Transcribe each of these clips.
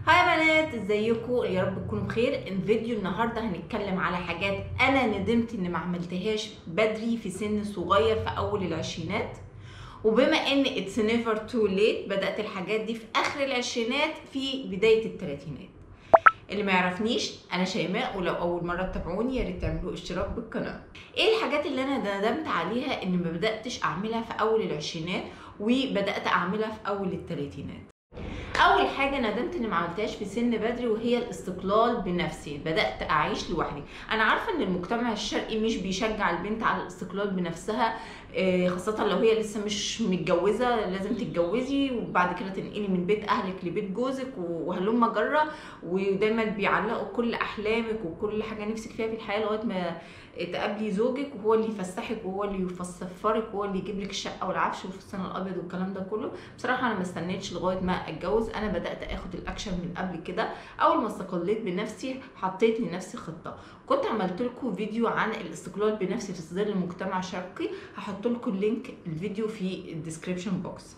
هاي بنات ازيكم يا رب تكونوا بخير الفيديو النهارده هنتكلم على حاجات انا ندمت اني ما عملتهاش بدري في سن صغير في اول العشرينات وبما ان اتس نيفر تو ليت بدات الحاجات دي في اخر العشرينات في بدايه الثلاثينات اللي ما يعرفنيش انا شيماء ولو اول مره تتابعوني يا ريت تعملوا اشتراك بالقناه ايه الحاجات اللي انا ندمت عليها اني ما بداتش اعملها في اول العشرينات وبدات اعملها في اول الثلاثينات اول حاجه ندمت اني ما عملتهاش في سن بدري وهي الاستقلال بنفسي بدات اعيش لوحدي انا عارفه ان المجتمع الشرقي مش بيشجع البنت على الاستقلال بنفسها آه، خاصه لو هي لسه مش متجوزه لازم تتجوزي وبعد كده تنقلي من بيت اهلك لبيت جوزك وهلم جره ودايما بيعلقوا كل احلامك وكل حاجه نفسك فيها في الحياه لغايه ما تقابلي زوجك وهو اللي يفسحك وهو اللي يفسفرك وهو اللي يجيب لك الشقه والعفش والفستان الابيض والكلام ده كله بصراحه انا ما استنيتش لغايه ما اتجوز انا بدات اخد الاكشن من قبل كده اول ما استقليت بنفسي حطيت لنفسي خطه كنت عملت لكم فيديو عن الاستقلال بنفسي في ظل المجتمع الشرقي هحط لكم اللينك الفيديو في الديسكريبشن بوكس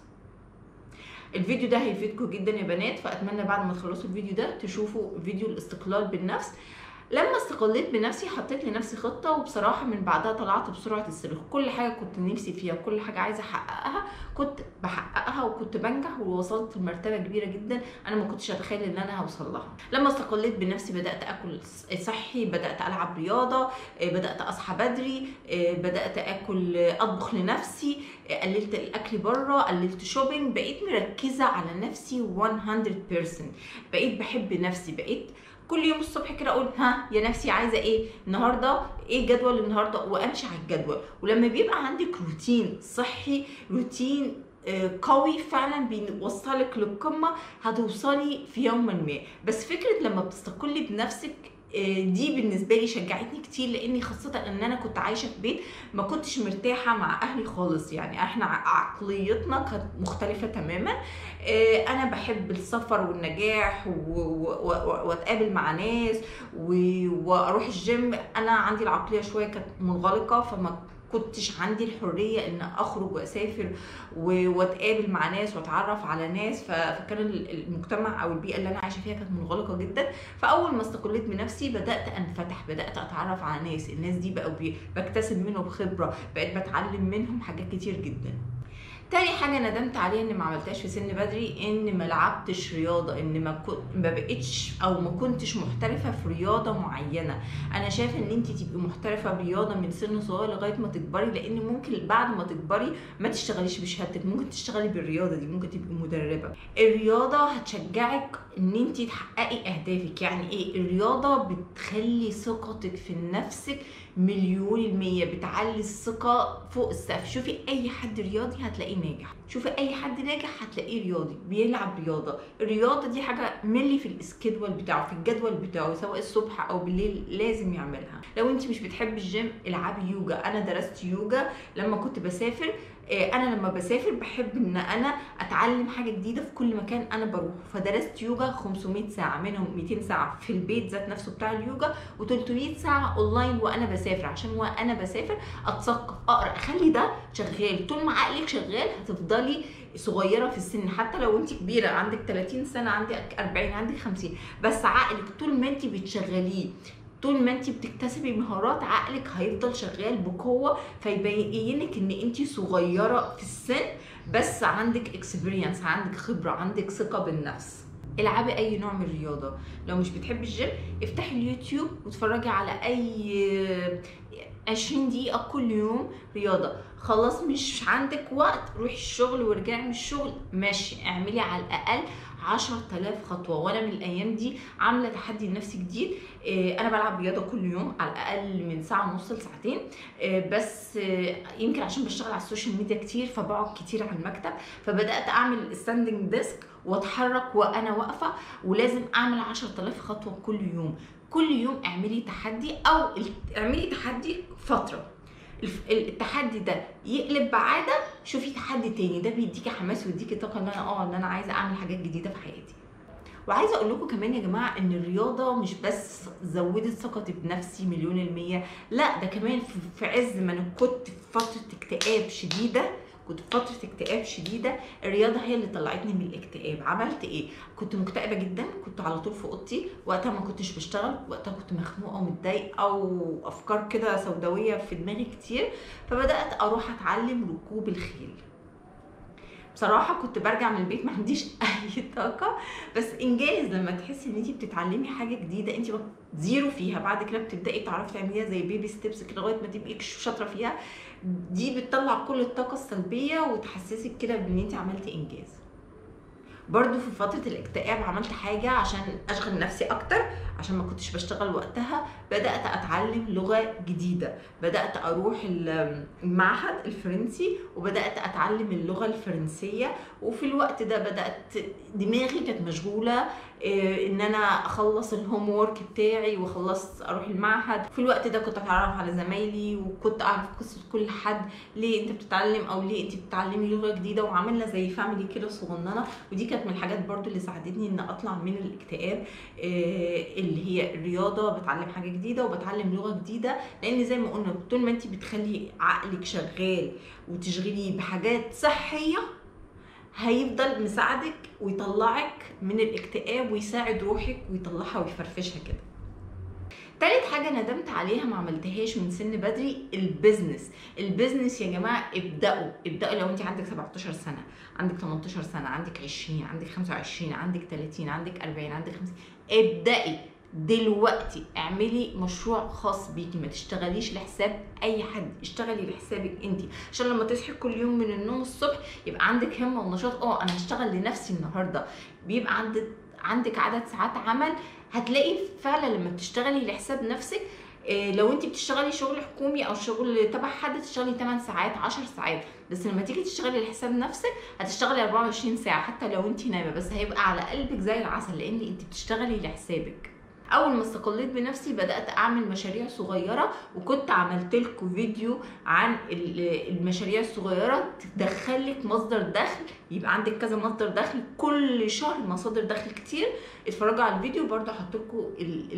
الفيديو ده هيفيدكم جدا يا بنات فاتمنى بعد ما تخلصوا الفيديو ده تشوفوا فيديو الاستقلال بالنفس لما استقليت بنفسي حطيت لنفسي خطه وبصراحه من بعدها طلعت بسرعه الصاروخ كل حاجه كنت نفسي فيها كل حاجه عايزه احققها كنت بحققها وكنت بنجح ووصلت لمرتبه كبيره جدا انا ما كنتش اتخيل ان انا هوصل لها لما استقليت بنفسي بدات اكل صحي بدات العب رياضه بدات اصحى بدري بدات اكل اطبخ لنفسي قللت الاكل بره قللت شوبينج بقيت مركزه على نفسي 100% بقيت بحب نفسي بقيت كل يوم الصبح كده اقول ها يا نفسي عايزه ايه النهارده ايه جدول النهارده وامشي على الجدول ولما بيبقى عندك روتين صحي روتين قوي فعلا بيوصلك للقمه هتوصلي في يوم ما بس فكره لما بتستقلي بنفسك دي بالنسبه لي شجعتني كتير لاني خاصه ان انا كنت عايشه في بيت ما كنتش مرتاحه مع اهلي خالص يعني احنا عقليتنا كانت مختلفه تماما انا بحب السفر والنجاح واتقابل مع ناس واروح الجيم انا عندي العقليه شويه كانت منغلقه فما كنتش عندي الحريه ان اخرج واسافر واتقابل مع ناس واتعرف على ناس فكان المجتمع او البيئه اللي انا عايشه فيها كانت منغلقه جدا فاول ما استقليت بنفسي بدات انفتح بدات اتعرف على ناس الناس دي بقوا بكتسب منهم خبره بقيت بتعلم منهم حاجات كتير جدا تاني حاجه ندمت عليها اني ما عملتهاش في سن بدري ان ما لعبتش رياضه ان ما كنت ما بقتش او ما كنتش محترفه في رياضه معينه انا شايفه ان انت تبقي محترفه برياضه من سن صغير لغايه ما تكبري لان ممكن بعد ما تكبري ما تشتغليش بشهادتك ممكن تشتغلي بالرياضه دي ممكن تبقي مدربه الرياضه هتشجعك ان انت تحققي اهدافك يعني ايه الرياضه بتخلي ثقتك في نفسك مليون المية بتعلي الثقة فوق السقف شوفي أي حد رياضي هتلاقيه ناجح شوفي أي حد ناجح هتلاقيه رياضي بيلعب رياضة الرياضة دي حاجة ملي في الاسكيدول بتاعه في الجدول بتاعه سواء الصبح أو بالليل لازم يعملها لو انت مش بتحبي الجيم العبي يوجا أنا درست يوجا لما كنت بسافر انا لما بسافر بحب ان انا اتعلم حاجه جديده في كل مكان انا بروح فدرست يوجا 500 ساعه منهم 200 ساعه في البيت ذات نفسه بتاع اليوجا و300 ساعه اونلاين وانا بسافر عشان وانا بسافر اتثقف اقرا اخلي ده شغال طول ما عقلك شغال هتفضلي صغيره في السن حتى لو انت كبيره عندك 30 سنه عندك 40 عندك 50 بس عقلك طول ما انت بتشغليه طول ما انت بتكتسبي مهارات عقلك هيفضل شغال بقوه فيبينك ان انت صغيره في السن بس عندك اكسبيرينس عندك خبره عندك ثقه بالنفس العبي اي نوع من الرياضه لو مش بتحبي الجيم افتحي اليوتيوب واتفرجي على اي 20 دقيقة كل يوم رياضة خلاص مش عندك وقت روحي الشغل وارجعي من الشغل ماشي اعملي على الأقل 10000 خطوة وأنا من الأيام دي عاملة تحدي لنفسي جديد أنا بلعب رياضة كل يوم على الأقل من ساعة ونص لساعتين بس يمكن عشان بشتغل على السوشيال ميديا كتير فبقعد كتير على المكتب فبدأت أعمل ستاندنج ديسك واتحرك وانا واقفه ولازم اعمل 10000 خطوه كل يوم كل يوم اعملي تحدي او اعملي تحدي فتره التحدي ده يقلب بعاده شوفي تحدي تاني ده بيديكي حماس ويديكي طاقه ان انا اه ان انا عايزه اعمل حاجات جديده في حياتي وعايزه اقول لكم كمان يا جماعه ان الرياضه مش بس زودت ثقتي بنفسي مليون المية لا ده كمان في عز ما انا كنت في فتره اكتئاب شديده كنت في فتره اكتئاب شديده الرياضه هي اللي طلعتني من الاكتئاب عملت ايه كنت مكتئبه جدا كنت على طول في اوضتي وقتها ما كنتش بشتغل وقتها كنت مخنوقه ومتضايقه وافكار كده سوداويه في دماغي كتير فبدات اروح اتعلم ركوب الخيل بصراحه كنت برجع من البيت ما عنديش اي طاقه بس انجاز لما تحسي ان انت بتتعلمي حاجه جديده انت زيرو فيها بعد كده بتبداي تعرفي تعمليها زي بيبي ستيبس كده لغايه ما تبقي شاطره فيها دي بتطلع كل الطاقه السلبيه وتحسسك كده بان انت عملتي انجاز برضو في فترة الاكتئاب عملت حاجة عشان أشغل نفسي أكتر عشان ما كنتش بشتغل وقتها بدأت أتعلم لغة جديدة بدأت أروح المعهد الفرنسي وبدأت أتعلم اللغة الفرنسية وفي الوقت ده بدأت دماغي كانت مشغولة إيه، ان انا اخلص الهوم وورك بتاعي واخلص اروح المعهد في الوقت ده كنت اتعرف على زمايلي وكنت اعرف قصه كل حد ليه انت بتتعلم او ليه انت بتتعلمي لغه جديده وعملنا زي فاميلي كده صغننه ودي كانت من الحاجات برضو اللي ساعدتني ان اطلع من الاكتئاب إيه، اللي هي الرياضه بتعلم حاجه جديده وبتعلم لغه جديده لان زي ما قلنا طول ما انت بتخلي عقلك شغال وتشغليه بحاجات صحيه هيفضل مساعدك ويطلعك من الاكتئاب ويساعد روحك ويطلعها ويفرفشها كده تالت حاجة ندمت عليها ما عملتهاش من سن بدري البيزنس البيزنس يا جماعة ابدأوا ابدأوا لو انت عندك 17 سنة عندك 18 سنة عندك 20 عندك 25 عندك 30 عندك 40 عندك 50 ابدأي دلوقتي اعملي مشروع خاص بيكي ما تشتغليش لحساب اي حد اشتغلي لحسابك انت عشان لما تصحي كل يوم من النوم الصبح يبقى عندك همه ونشاط اه انا هشتغل لنفسي النهارده بيبقى عندك عندك عدد ساعات عمل هتلاقي فعلا لما بتشتغلي لحساب نفسك إيه لو انت بتشتغلي شغل حكومي او شغل تبع حد تشتغلي 8 ساعات 10 ساعات بس لما تيجي تشتغلي لحساب نفسك هتشتغلي 24 ساعه حتى لو انت نايمه بس هيبقى على قلبك زي العسل لان انت بتشتغلي لحسابك اول ما استقليت بنفسي بدات اعمل مشاريع صغيره وكنت عملت لكم فيديو عن المشاريع الصغيره تدخلك مصدر دخل يبقى عندك كذا مصدر دخل كل شهر مصادر دخل كتير اتفرجوا على الفيديو برضه هحط لكم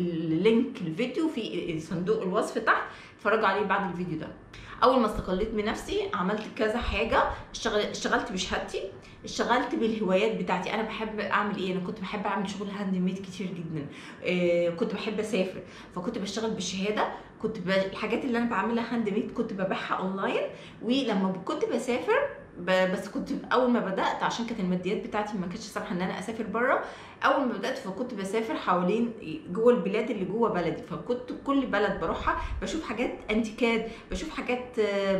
اللينك الفيديو في صندوق الوصف تحت اتفرجوا عليه بعد الفيديو ده اول ما استقليت بنفسي عملت كذا حاجه اشتغلت بشهادتي اشتغلت بالهوايات بتاعتي انا بحب اعمل ايه انا كنت بحب اعمل شغل هاند ميد كتير جدا إيه كنت بحب اسافر فكنت بشتغل بالشهاده كنت ب... الحاجات اللي انا بعملها هاند ميد كنت ببيعها اونلاين ولما كنت بسافر بس كنت اول ما بدات عشان كانت الماديات بتاعتي ما كانتش سامحه ان انا اسافر بره اول ما بدات فكنت بسافر حوالين جوه البلاد اللي جوه بلدي فكنت كل بلد بروحها بشوف حاجات انتيكات بشوف حاجات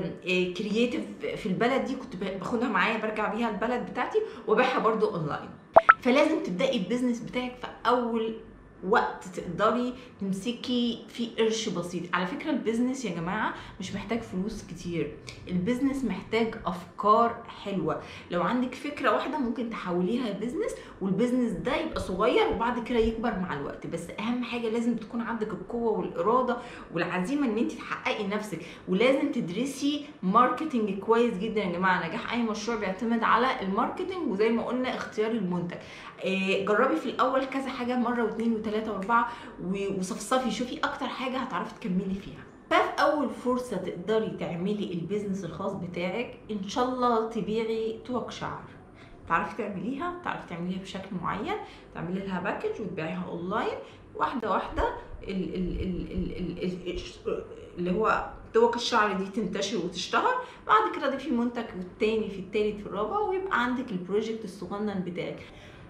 كرييتيف في البلد دي كنت باخدها معايا برجع بيها البلد بتاعتي وبيعها برده اونلاين فلازم تبداي البيزنس بتاعك في اول وقت تقدري تمسكي فيه قرش بسيط على فكره البيزنس يا جماعه مش محتاج فلوس كتير البيزنس محتاج افكار حلوه لو عندك فكره واحده ممكن تحوليها لبيزنس والبيزنس ده يبقى صغير وبعد كده يكبر مع الوقت بس اهم حاجه لازم تكون عندك القوه والاراده والعزيمه ان انت تحققي نفسك ولازم تدرسي ماركتنج كويس جدا يا جماعه نجاح اي مشروع بيعتمد على الماركتنج وزي ما قلنا اختيار المنتج آه، جربي في الاول كذا حاجه مره واثنين وثلاثه واربعه وصفصفي شوفي اكتر حاجه هتعرفي تكملي فيها ففي اول فرصه تقدري تعملي البيزنس الخاص بتاعك ان شاء الله تبيعي توك شعر تعرفي تعمليها تعرفي تعمليها بشكل معين تعملي لها باكج وتبيعيها اونلاين واحده واحده ال ال ال ال ال ال اللي هو توك الشعر دي تنتشر وتشتهر بعد كده ضيفي منتج والتاني في التالت في الرابع ويبقى عندك البروجكت الصغنن بتاعك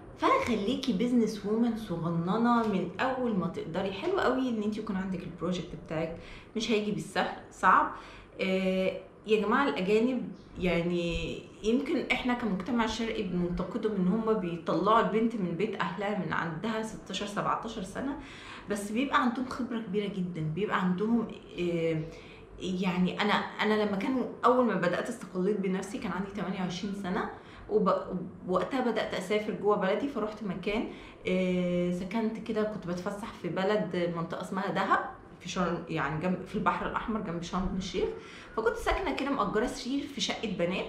فخليكي بزنس وومن صغننه من اول ما تقدري حلو قوي ان انت يكون عندك البروجكت بتاعك مش هيجي بالسهل صعب آه يا جماعه الاجانب يعني يمكن احنا كمجتمع شرقي بننتقدهم ان هم بيطلعوا البنت من بيت اهلها من عندها 16 17 سنه بس بيبقى عندهم خبره كبيره جدا بيبقى عندهم آه يعني انا انا لما كانوا اول ما بدات استقليت بنفسي كان عندي 28 سنه ووقتها بدات اسافر جوه بلدي فرحت مكان آه، سكنت كده كنت بتفسح في بلد منطقه اسمها دهب في شرم يعني جنب في البحر الاحمر جنب شرم الشيخ فكنت ساكنه كده مأجره سرير في شقه بنات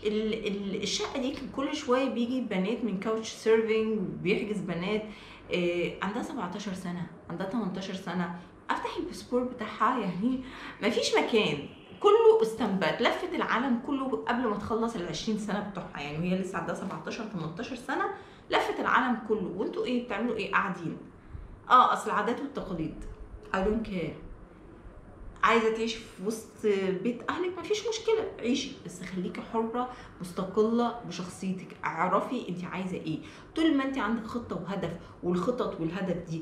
الشقه دي كان كل شويه بيجي بنات من كاوتش سيرفينج بيحجز بنات آه، عندها 17 سنه عندها 18 سنه افتح الباسبور بتاعها يعني ما فيش مكان كله استنبات لفت العالم كله قبل ما تخلص ال 20 سنه بتوعها يعني وهي لسه عندها 17 18 سنه لفت العالم كله وانتوا ايه بتعملوا ايه قاعدين اه اصل العادات والتقاليد I don't care عايزه تعيشي في وسط بيت اهلك مفيش مشكله عيشي بس خليكي حره مستقله بشخصيتك اعرفي انت عايزه ايه طول ما انت عندك خطه وهدف والخطط والهدف دي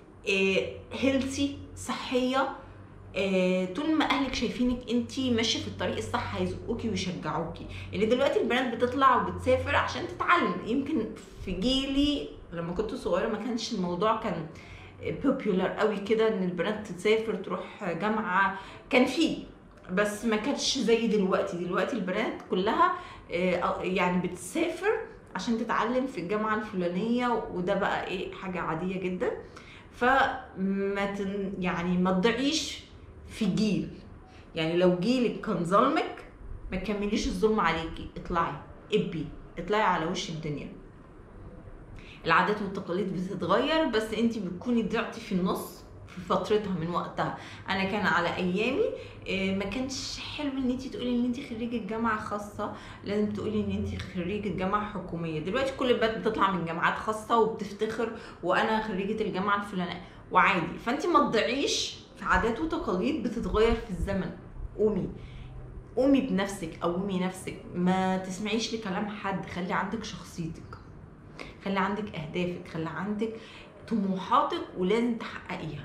هيلثي صحيه آه، طول ما اهلك شايفينك انت ماشيه في الطريق الصح هيزقوكي ويشجعوكي يعني دلوقتي البنات بتطلع وبتسافر عشان تتعلم يمكن في جيلي لما كنت صغيره ما كانش الموضوع كان بوبيولار قوي كده ان البنات تسافر تروح جامعه كان فيه بس ما كانش زي دلوقتي دلوقتي البنات كلها آه، يعني بتسافر عشان تتعلم في الجامعه الفلانيه وده بقى ايه حاجه عاديه جدا فما تن يعني ما تضيعيش في جيل يعني لو جيلك كان ظلمك ما تكمليش الظلم عليكي اطلعي ابي اطلعي على وش الدنيا العادات والتقاليد بتتغير بس انت بتكوني ضعتي في النص في فترتها من وقتها انا كان على ايامي آه، ما كانش حلو ان انت تقولي ان انت خريجه جامعه خاصه لازم تقولي ان انت خريجه جامعه حكوميه دلوقتي كل البنات بتطلع من جامعات خاصه وبتفتخر وانا خريجه الجامعه الفلانيه وعادي فانت ما تضيعيش في عادات وتقاليد بتتغير في الزمن قومي قومي بنفسك قومي نفسك ما تسمعيش لكلام حد خلي عندك شخصيتك خلي عندك اهدافك خلي عندك طموحاتك ولازم تحققيها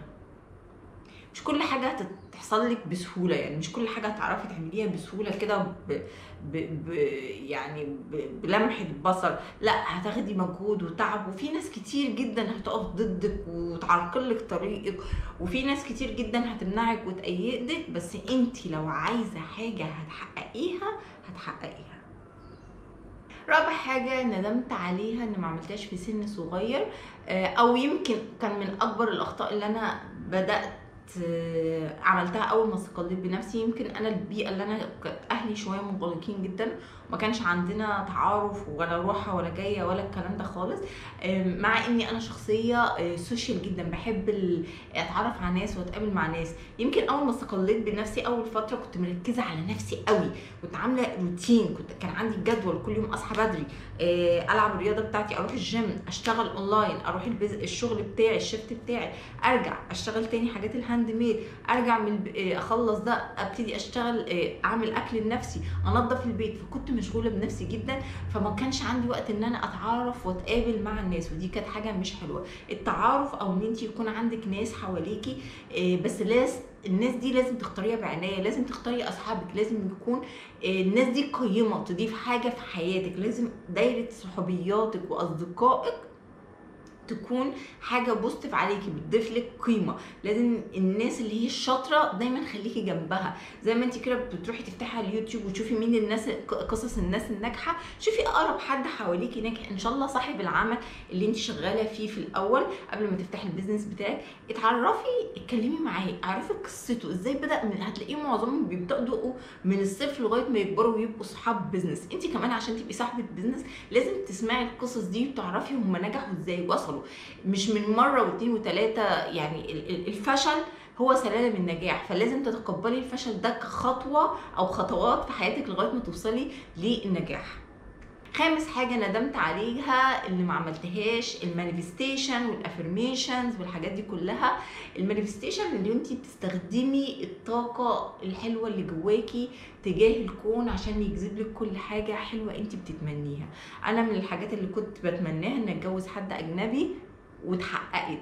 مش كل حاجه هتحصل لك بسهوله يعني مش كل حاجه هتعرفي تعمليها بسهوله كده ب... ب... ب... يعني ب... بلمحه بصر لا هتاخدي مجهود وتعب وفي ناس كتير جدا هتقف ضدك وتعرقل لك طريقك وفي ناس كتير جدا هتمنعك وتأيدك بس انت لو عايزه حاجه هتحققيها هتحققيها رابع حاجة ندمت عليها ان ما عملتهاش في سن صغير آه، او يمكن كان من اكبر الاخطاء اللي انا بدأت آه، عملتها اول ما استقليت بنفسي يمكن انا البيئه اللي انا اهلي شويه منغلقين جدا ما كانش عندنا تعارف ولا روحه ولا جايه ولا الكلام ده خالص مع اني انا شخصيه سوشيال آه، جدا بحب اتعرف على ناس واتقابل مع ناس يمكن اول ما استقليت بنفسي اول فتره كنت مركزه على نفسي قوي كنت عامله روتين كنت كان عندي جدول كل يوم اصحى بدري آه، العب الرياضه بتاعتي اروح الجيم اشتغل اونلاين اروح الشغل بتاعي الشفت بتاعي ارجع اشتغل تاني حاجات الهاند ميد ارجع من آه، اخلص ده ابتدي اشتغل اعمل اكل لنفسي انظف البيت فكنت مشغوله بنفسي جدا فما كانش عندي وقت ان انا اتعرف واتقابل مع الناس ودي كانت حاجه مش حلوه التعارف او ان انت يكون عندك ناس حواليكي آه، بس لازم الناس دي لازم تختاريها بعنايه لازم تختاري اصحابك لازم يكون آه، الناس دي قيمه تضيف حاجه في حياتك لازم دايره صحوبياتك واصدقائك تكون حاجه بوزيتيف عليكي بتضيف لك قيمه لازم الناس اللي هي الشاطره دايما خليكي جنبها زي ما انت كده بتروحي تفتحي على اليوتيوب وتشوفي مين الناس قصص الناس الناجحه شوفي اقرب حد حواليكي ناجح ان شاء الله صاحب العمل اللي انت شغاله فيه في الاول قبل ما تفتحي البيزنس بتاعك اتعرفي اتكلمي معاه اعرفي قصته ازاي بدا من هتلاقيه معظمهم بيبداوا من الصفر لغايه ما يكبروا ويبقوا صحاب بيزنس انت كمان عشان تبقي صاحبه بيزنس لازم تسمعي القصص دي وتعرفي هم نجحوا ازاي وصلوا مش من مره واثنين وثلاثه يعني الفشل هو سلالم النجاح فلازم تتقبلي الفشل ده كخطوه او خطوات في حياتك لغايه ما توصلي للنجاح خامس حاجه ندمت عليها اللي ما عملتهاش المانيفستيشن والافرميشنز والحاجات دي كلها المانيفستيشن اللي انت بتستخدمي الطاقه الحلوه اللي جواكي تجاه الكون عشان يجذب لك كل حاجه حلوه انت بتتمنيها انا من الحاجات اللي كنت بتمناها ان اتجوز حد اجنبي واتحققت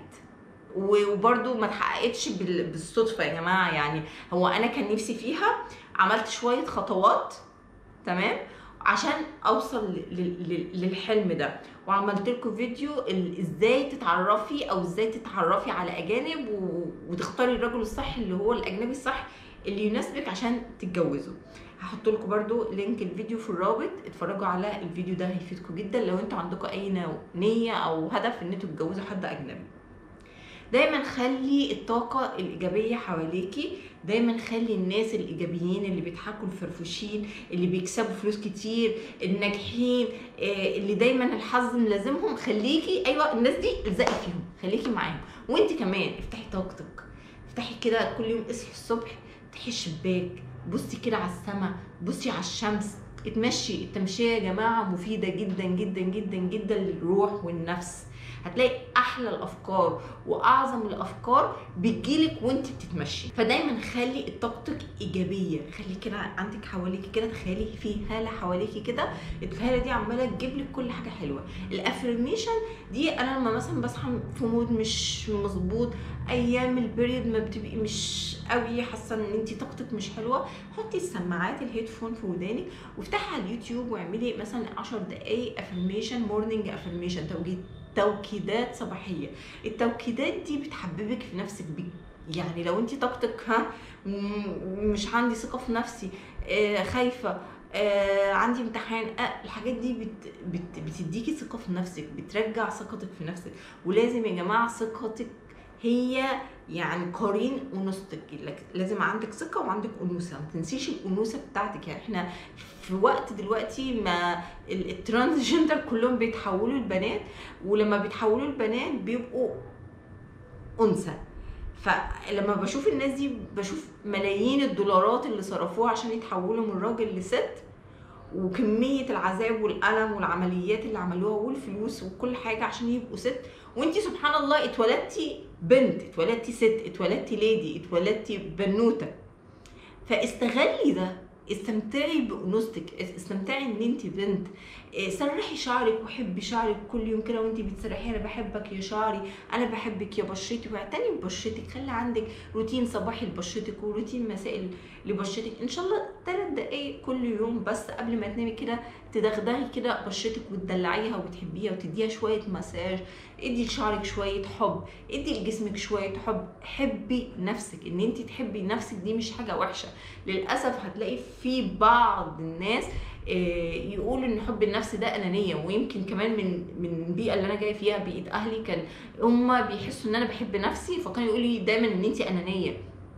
وبرده ما اتحققتش بالصدفه يا جماعه يعني هو انا كان نفسي فيها عملت شويه خطوات تمام عشان اوصل للحلم ده وعملت لكم فيديو ازاي تتعرفي او ازاي تتعرفي على اجانب وتختاري الرجل الصح اللي هو الاجنبي الصح اللي يناسبك عشان تتجوزوا هحط لكم برده لينك الفيديو في الرابط اتفرجوا على الفيديو ده هيفيدكم جدا لو انتوا عندكم اي نيه او هدف ان انتوا تتجوزوا حد اجنبي دايما خلي الطاقة الإيجابية حواليكي دايما خلي الناس الإيجابيين اللي بيضحكوا الفرفوشين اللي بيكسبوا فلوس كتير الناجحين آه، اللي دايما الحظ ملازمهم خليكي أيوة الناس دي الزقي فيهم خليكي معاهم وانت كمان افتحي طاقتك افتحي كده كل يوم اصحي الصبح افتحي الشباك بصي كده على السماء بصي على الشمس اتمشي التمشيه يا جماعه مفيده جدا جدا جدا جدا للروح والنفس هتلاقي احلى الافكار واعظم الافكار بتجيلك وانت بتتمشي فدايما خلي طاقتك ايجابيه خلي كده عندك حواليك كده تخيلي في هاله حواليكي كده الهاله دي عماله تجيب لك كل حاجه حلوه الافرميشن دي انا لما مثلا بصحى في مود مش مظبوط ايام البريد ما بتبقي مش قوي حاسه ان انت طاقتك مش حلوه حطي السماعات الهيدفون في ودانك وافتحي على اليوتيوب واعملي مثلا 10 دقايق افرميشن مورنينج افرميشن توجيه توكيدات صباحيه التوكيدات دي بتحببك في نفسك بي يعني لو انت طاقتك ها مش عندي ثقه في نفسي آه خايفه آه عندي امتحان آه الحاجات دي بت بت بتديكي ثقه في نفسك بترجع ثقتك في نفسك ولازم يا جماعه ثقتك هي يعني قرين انوثتك لازم عندك ثقه وعندك انوثه ما تنسيش الانوثه بتاعتك يعني احنا في وقت دلوقتي ما الترانسجندر كلهم بيتحولوا لبنات ولما بيتحولوا لبنات بيبقوا انثى فلما بشوف الناس دي بشوف ملايين الدولارات اللي صرفوها عشان يتحولوا من راجل لست وكميه العذاب والالم والعمليات اللي عملوها والفلوس وكل حاجه عشان يبقوا ست وانت سبحان الله اتولدتي بنت اتولدتي ست اتولدتي ليدي اتولدتي بنوته فاستغلي ده استمتعي بانوثتك استمتعي ان انت بنت إيه، سرحي شعرك وحبي شعرك كل يوم كده وانت بتسرحي انا بحبك يا شعري انا بحبك يا بشرتي واعتني ببشرتك خلي عندك روتين صباحي لبشرتك وروتين مسائي لبشرتك ان شاء الله ثلاث دقايق كل يوم بس قبل ما تنامي كده تدغدغي كده بشرتك وتدلعيها وتحبيها وتديها شويه مساج ادي لشعرك شويه حب ادي لجسمك شويه حب حبي نفسك ان انت تحبي نفسك دي مش حاجه وحشه للاسف هتلاقي في بعض الناس آه، يقول ان حب النفس ده انانيه ويمكن كمان من من البيئه اللي انا جايه فيها بيئه اهلي كان هم بيحسوا ان انا بحب نفسي فكانوا يقولوا لي دايما ان انت انانيه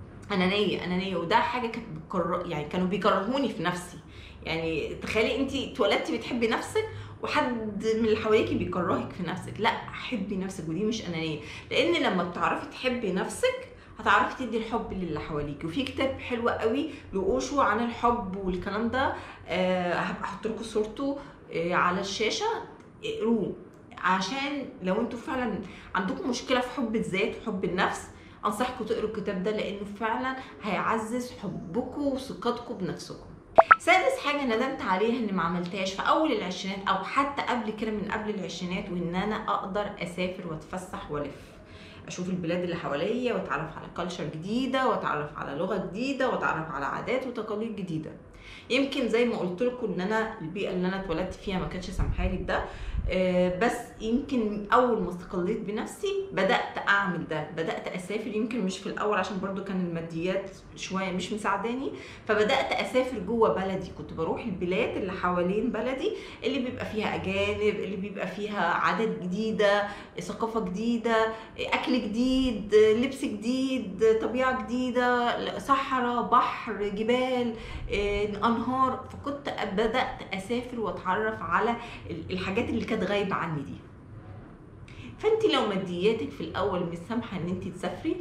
انانيه انانيه وده حاجه كانت بتكره يعني كانوا بيكرهوني في نفسي يعني تخيلي انت اتولدتي بتحبي نفسك وحد من اللي حواليكي بيكرهك في نفسك لا حبي نفسك ودي مش انانيه لان لما بتعرفي تحبي نفسك هتعرفي تدي الحب للي حواليك وفي كتاب حلو قوي لاوشو عن الحب والكلام ده أه هبقى احط لكم صورته أه على الشاشه اقروه عشان لو انتوا فعلا عندكم مشكله في حب الذات وحب النفس انصحكم تقروا الكتاب ده لانه فعلا هيعزز حبكم وثقتكم بنفسكم سادس حاجة ندمت عليها اني ما عملتهاش في اول العشرينات او حتى قبل كده من قبل العشرينات وان انا اقدر اسافر واتفسح والف اشوف البلاد اللي حواليا واتعرف على كلتشر جديده واتعرف على لغه جديده واتعرف على عادات وتقاليد جديده يمكن زي ما قلت لكم ان انا البيئه اللي انا اتولدت فيها ما كانتش سامحالي بده آه، بس يمكن اول ما استقليت بنفسي بدات اعمل ده بدات اسافر يمكن مش في الاول عشان برضو كان الماديات شويه مش مساعداني فبدات اسافر جوه بلدي كنت بروح البلاد اللي حوالين بلدي اللي بيبقى فيها اجانب اللي بيبقى فيها عادات جديده ثقافه جديده اكل جديد لبس جديد طبيعه جديده صحراء بحر جبال آه، انهار فكنت بدات اسافر واتعرف على الحاجات اللي كانت غايبه عني دي فانت لو مادياتك في الاول مش سامحه ان انت تسافري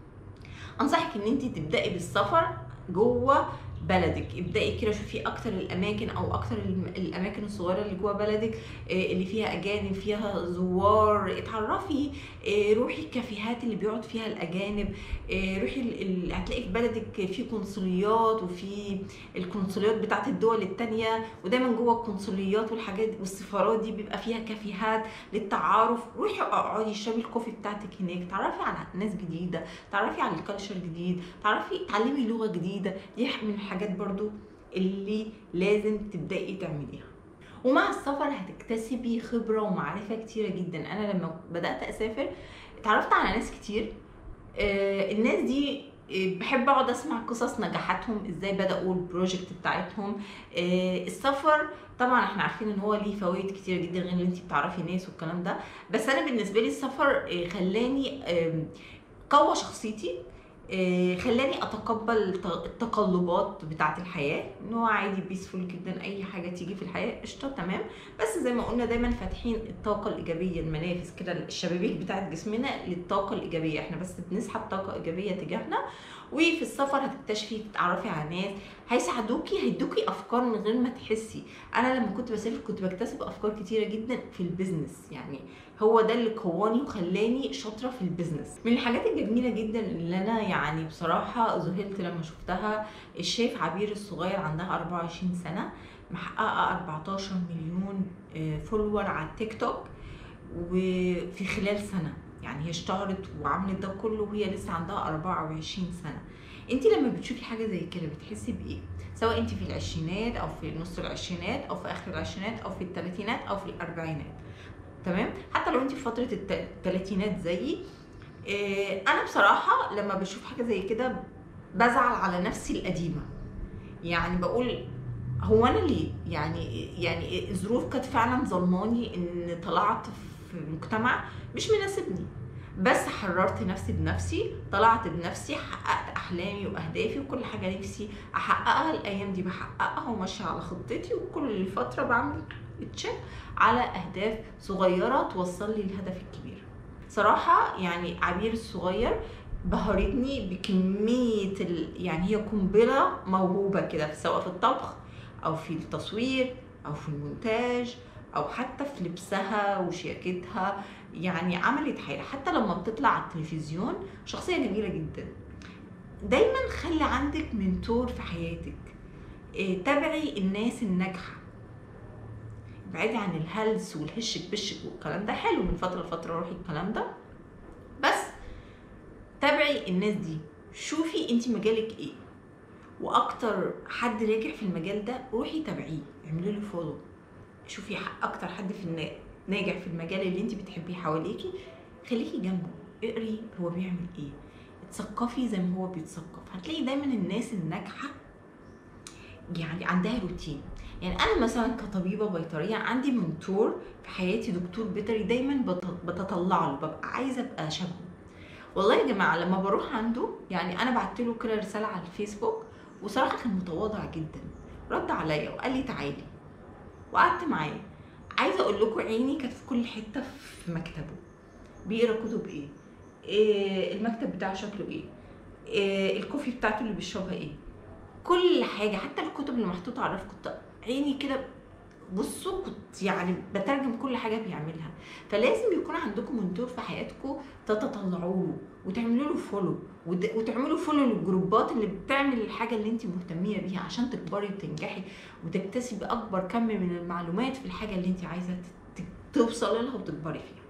انصحك ان انت تبداي بالسفر جوه بلدك ابداي كده شوفي اكتر الاماكن او اكتر الاماكن الصغيره اللي جوه بلدك آه، اللي فيها اجانب فيها زوار اتعرفي آه، روحي الكافيهات اللي بيقعد فيها الاجانب آه، روحي هتلاقي في بلدك في قنصليات وفي القنصليات بتاعت الدول التانية ودايما جوه القنصليات والحاجات والسفارات دي بيبقى فيها كافيهات للتعارف روحي اقعدي اشربي الكوفي بتاعتك هناك تعرفي على ناس جديده تعرفي على الكالتشر جديد تعرفي تعلمي لغه جديده دي من الحاجات برضو اللي لازم تبدأي تعمليها ومع السفر هتكتسبي خبرة ومعرفة كتيرة جدا أنا لما بدأت أسافر اتعرفت على ناس كتير آه الناس دي آه، بحب اقعد اسمع قصص نجاحاتهم ازاي بداوا البروجكت بتاعتهم آه السفر طبعا احنا عارفين ان هو ليه فوائد كتير جدا غير ان انت بتعرفي ناس والكلام ده بس انا بالنسبه لي السفر آه خلاني قوى شخصيتي آه، خلاني اتقبل الت- التقلبات بتاعه الحياه ان هو عادي بيسفول جدا اي حاجه تيجي في الحياه قشطه تمام بس زي ما قلنا دايما فاتحين الطاقه الايجابيه المنافذ كده الشبابيك بتاعه جسمنا للطاقه الايجابيه احنا بس بنسحب طاقه ايجابيه تجاهنا وفي السفر هتكتشفي تتعرفي على ناس هيساعدوكي هيدوكي افكار من غير ما تحسي انا لما كنت بسافر كنت بكتسب افكار كتيره جدا في البيزنس يعني هو ده اللي قواني وخلاني شاطره في البيزنس من الحاجات الجميله جدا اللي انا يعني بصراحه ذهلت لما شفتها الشيف عبير الصغير عندها 24 سنه محققه 14 مليون آه، فولور على التيك توك وفي خلال سنه يعني هي اشتهرت وعملت ده كله وهي لسه عندها 24 سنه انت لما بتشوفي حاجه زي كده بتحسي بايه سواء انت في العشرينات او في نص العشرينات او في اخر العشرينات او في الثلاثينات او في الاربعينات تمام حتى لو انت في فتره الت- الثلاثينات زيي إيه، انا بصراحه لما بشوف حاجه زي كده بزعل على نفسي القديمه يعني بقول هو انا ليه يعني يعني الظروف كانت فعلا ظلماني ان طلعت في مجتمع مش مناسبني بس حررت نفسي بنفسي طلعت بنفسي حققت احلامي واهدافي وكل حاجه نفسي احققها الايام دي بحققها وماشيه على خطتي وكل فتره بعمل تشيك على اهداف صغيره توصل لي الهدف الكبير صراحه يعني عبير الصغير بهرتني بكميه ال... يعني هي قنبله موهوبه كده سواء في الطبخ او في التصوير او في المونتاج او حتى في لبسها وشياكتها يعني عملت حاجه حتى لما بتطلع على التلفزيون شخصيه جميله جدا دايما خلي عندك منتور في حياتك إيه، تابعي الناس الناجحه ابعدي عن الهلس والهشك بشك والكلام ده حلو من فتره لفتره روحي الكلام ده بس تابعي الناس دي شوفي انت مجالك ايه واكتر حد ناجح في المجال ده روحي تابعيه اعملي له فولو شوفي ح- اكتر حد في النا... ناجح في المجال اللي انت بتحبيه حواليكي خليكي جنبه اقري هو بيعمل ايه اتثقفي زي ما هو بيتثقف هتلاقي دايما الناس الناجحه يعني عندها روتين يعني انا مثلا كطبيبه بيطريه عندي منتور في حياتي دكتور بيطري دايما بت- بتطلع له ببقى عايزه ابقى شبهه والله يا جماعه لما بروح عنده يعني انا بعت له كده رساله على الفيسبوك وصراحه كان متواضع جدا رد عليا وقال لي تعالي وقعدت معاه عايزه اقول لكم عيني كانت في كل حته في مكتبه بيقرا كتب ايه, إيه المكتب بتاعه شكله ايه, إيه الكوفي بتاعته اللي بيشربها ايه كل حاجه حتى الكتب اللي محطوطه على الرف كنت عيني كده بصوا كنت يعني بترجم كل حاجه بيعملها فلازم يكون عندكم منتور في حياتكم تتطلعوا له وتعملوا له فولو وت- وتعملوا فولو للجروبات اللي بتعمل الحاجه اللي انت مهتميه بيها عشان تكبري وتنجحي وتكتسبي اكبر كم من المعلومات في الحاجه اللي انت عايزه ت- ت- توصلي لها وتكبري فيها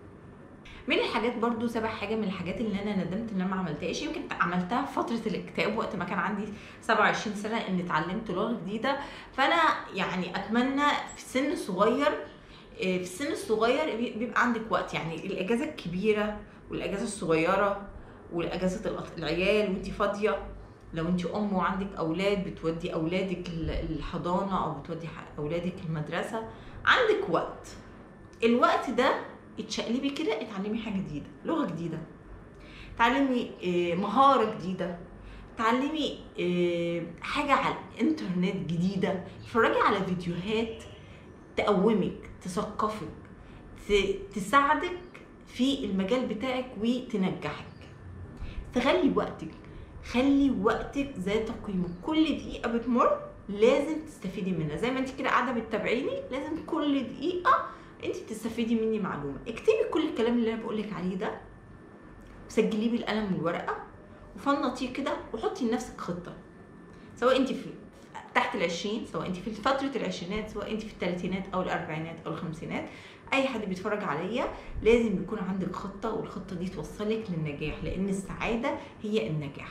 من الحاجات برضو سبع حاجه من الحاجات اللي انا ندمت ان انا ما عملتهاش يمكن عملتها في فتره الاكتئاب وقت ما كان عندي 27 سنه ان اتعلمت لغه جديده فانا يعني اتمنى في سن صغير إيه، في السن الصغير بي- بيبقى عندك وقت يعني الاجازه الكبيره والاجازه الصغيره والاجازه الأط- العيال وانت فاضيه لو انت ام وعندك اولاد بتودي اولادك ال- الحضانه او بتودي ح- اولادك المدرسه عندك وقت الوقت ده اتشقلبي كده اتعلمي حاجه جديده لغه جديده تعلمي آه، مهاره جديده تعلمي آه، حاجه على الانترنت جديده اتفرجي على فيديوهات تقومك تثقفك ت- تساعدك في المجال بتاعك وتنجحك تخلي وقتك خلي وقتك ذات قيمة كل دقيقة بتمر لازم تستفيدي منها زي ما انت كده قاعدة بتتابعيني لازم كل دقيقة انت تستفيدي مني معلومة اكتبي كل الكلام اللي انا بقولك عليه ده وسجليه بالقلم والورقة وفنطيه كده وحطي لنفسك خطة سواء انت في تحت العشرين سواء انت في فترة العشرينات سواء انت في الثلاثينات او الاربعينات او الخمسينات اي حد بيتفرج عليا لازم يكون عندك خطة والخطة دي توصلك للنجاح لان السعادة هي النجاح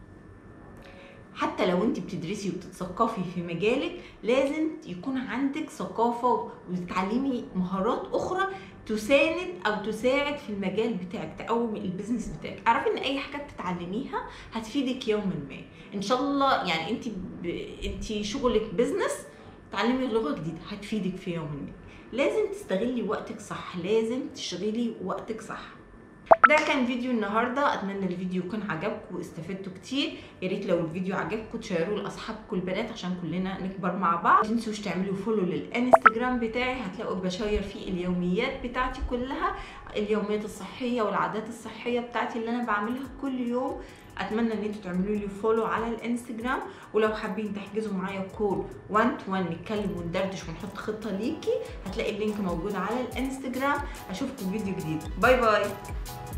حتى لو انت بتدرسي وبتتثقفي في مجالك لازم يكون عندك ثقافة وتتعلمي مهارات اخرى تساند او تساعد في المجال بتاعك تقوم البيزنس بتاعك اعرفي ان اي حاجه بتتعلميها هتفيدك يوما ما ان شاء الله يعني انت ب... انت شغلك بيزنس تعلمي لغه جديده هتفيدك في يوم ما لازم تستغلي وقتك صح لازم تشغلي وقتك صح ده كان فيديو النهارده اتمنى الفيديو يكون عجبكم واستفدتوا كتير يا ريت لو الفيديو عجبكم تشيروه لاصحابكم البنات عشان كلنا نكبر مع بعض ما تنسوش تعملوا فولو للانستجرام بتاعي هتلاقوا بشير فيه اليوميات بتاعتي كلها اليوميات الصحيه والعادات الصحيه بتاعتي اللي انا بعملها كل يوم اتمنى ان انتوا تعملوا لي فولو على الانستجرام ولو حابين تحجزوا معايا كول 1 تو 1 نتكلم وندردش ونحط خطه ليكي هتلاقي اللينك موجود على الانستجرام اشوفكم في فيديو جديد باي باي